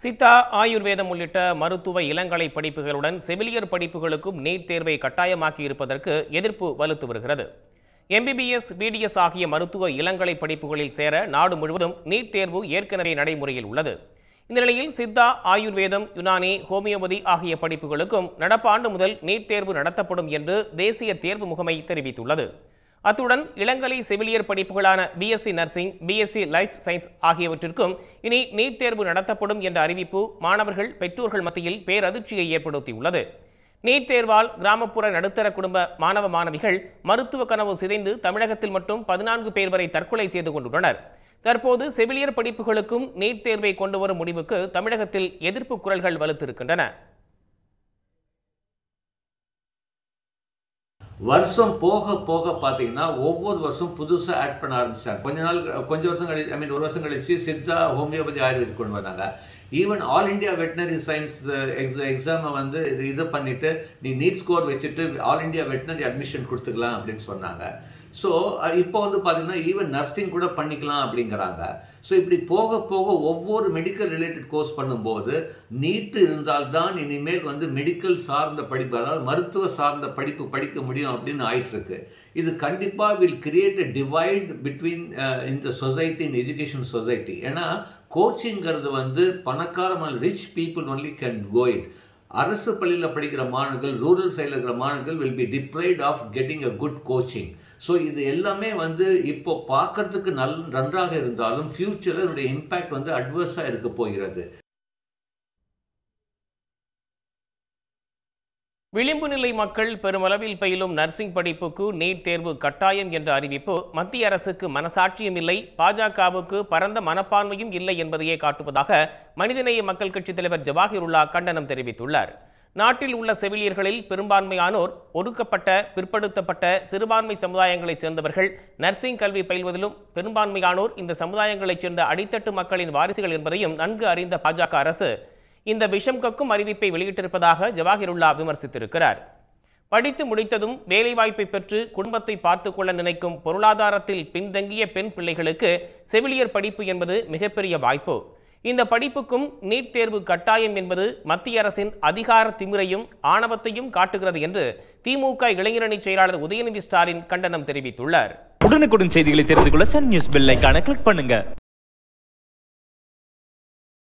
சித்தா ஆயுர்வேதம் உள்ளிட்ட மருத்துவ இளங்கலை படிப்புகளுடன் செவிலியர் படிப்புகளுக்கும் நீட் தேர்வை கட்டாயமாக்கி இருப்பதற்கு எதிர்ப்பு வலுத்து வருகிறது எம்பிபிஎஸ் பிடிஎஸ் ஆகிய மருத்துவ இளங்கலை படிப்புகளில் சேர நாடு முழுவதும் நீட் தேர்வு ஏற்கனவே நடைமுறையில் உள்ளது இந்த நிலையில் சித்தா ஆயுர்வேதம் யுனானி ஹோமியோபதி ஆகிய படிப்புகளுக்கும் நடப்பாண்டு முதல் நீட் தேர்வு நடத்தப்படும் என்று தேசிய தேர்வு முகமை தெரிவித்துள்ளது அத்துடன் இளங்கலை செவிலியர் படிப்புகளான BSc nursing BSc life science ஆகியவற்றிற்கும் இனி நீட் தேர்வு நடத்தப்படும் என்ற அறிவிப்பு மாணவர்கள் பெற்றோர்கள் மத்தியில் பேரதிர்ச்சியை ஏற்படுத்தியுள்ளது நீட் தேர்வால் கிராமப்புற நடுத்தர குடும்ப மாணவ மாணவிகள் மருத்துவ கனவு சிதைந்து தமிழகத்தில் மட்டும் பதினான்கு பேர் வரை தற்கொலை செய்து கொண்டுள்ளனர் தற்போது செவிலியர் படிப்புகளுக்கும் நீட் தேர்வை கொண்டு வரும் முடிவுக்கு தமிழகத்தில் எதிர்ப்பு குரல்கள் வலுத்திருக்கின்றன வருஷம் போக போக பார்த்தீங்கன்னா ஒவ்வொரு வருஷம் புதுசாக ஆட் பண்ண ஆரம்பிச்சாங்க கொஞ்ச நாள் கொஞ்சம் வருஷம் கழிச்சு ஐ மீன் ஒரு வருஷம் கழிச்சு சித்தா ஹோமியோபதி ஆயுர்வேதிக் கொண்டு வந்தாங்க even all India veterinary science எக்ஸா எக்ஸாமை வந்து இது இது பண்ணிட்டு நீ நீட் ஸ்கோர் வச்சுட்டு ஆல் இந்தியா வெட்டினரி அட்மிஷன் கொடுத்துக்கலாம் அப்படின்னு சொன்னாங்க ஸோ இப்போ வந்து பார்த்தீங்கன்னா ஈவன் நர்சிங் கூட பண்ணிக்கலாம் அப்படிங்கிறாங்க ஸோ இப்படி போக போக ஒவ்வொரு மெடிக்கல் ரிலேட்டட் கோர்ஸ் பண்ணும்போது நீட்டு இருந்தால்தான் இனிமேல் வந்து மெடிக்கல் சார்ந்த படிப்பு அதாவது மருத்துவ சார்ந்த படிப்பு படிக்க முடியும் அப்படின்னு ஆயிட்டு இருக்கு இது கண்டிப்பாக will create a divide between இந்த சொசைட்டி இன் எஜுகேஷன் சொசைட்டி ஏன்னா கோச்சிங்கிறது வந்து பணக்காரமான rich people only can go it அரசு பள்ளியில் படிக்கிற மாணவர்கள் ரூரல் சைடில் இருக்கிற மாணவர்கள் will be deprived of getting a good coaching so இது எல்லாமே வந்து இப்போ பார்க்கறதுக்கு நல் நன்றாக இருந்தாலும் ஃபியூச்சரில் இதனுடைய இம்பேக்ட் வந்து அட்வர்ஸாக இருக்க போகிறது விளிம்பு நிலை மக்கள் பெருமளவில் பயிலும் நர்சிங் படிப்புக்கு நீட் தேர்வு கட்டாயம் என்ற அறிவிப்பு மத்திய அரசுக்கு மனசாட்சியும் இல்லை பாஜகவுக்கு பரந்த மனப்பான்மையும் இல்லை என்பதையே காட்டுவதாக மனிதநேய மக்கள் கட்சித் தலைவர் ஜவாஹிருல்லா கண்டனம் தெரிவித்துள்ளார் நாட்டில் உள்ள செவிலியர்களில் பெரும்பான்மையானோர் ஒடுக்கப்பட்ட பிற்படுத்தப்பட்ட சிறுபான்மை சமுதாயங்களைச் சேர்ந்தவர்கள் நர்சிங் கல்வி பயில்வதிலும் பெரும்பான்மையானோர் இந்த சமுதாயங்களைச் சேர்ந்த அடித்தட்டு மக்களின் வாரிசுகள் என்பதையும் நன்கு அறிந்த பாஜக அரசு இந்த விஷம் கக்கும் அறிவிப்பை வெளியிட்டிருப்பதாக ஜவாஹிருல்லா விமர்சித்திருக்கிறார் படித்து முடித்ததும் வேலைவாய்ப்பை பெற்று குடும்பத்தை பார்த்து கொள்ள நினைக்கும் பொருளாதாரத்தில் பின்தங்கிய பெண் பிள்ளைகளுக்கு செவிலியர் படிப்பு என்பது மிகப்பெரிய வாய்ப்பு இந்த படிப்புக்கும் நீட் தேர்வு கட்டாயம் என்பது மத்திய அரசின் அதிகார திமிரையும் ஆணவத்தையும் காட்டுகிறது என்று திமுக இளைஞரணி செயலாளர் உதயநிதி ஸ்டாலின் கண்டனம் தெரிவித்துள்ளார் உடனுக்குடன் செய்திகளை தெரிந்து கொள்ள சன் நியூஸ் பெல் ஐகானை கிளிக் பண்ணுங்க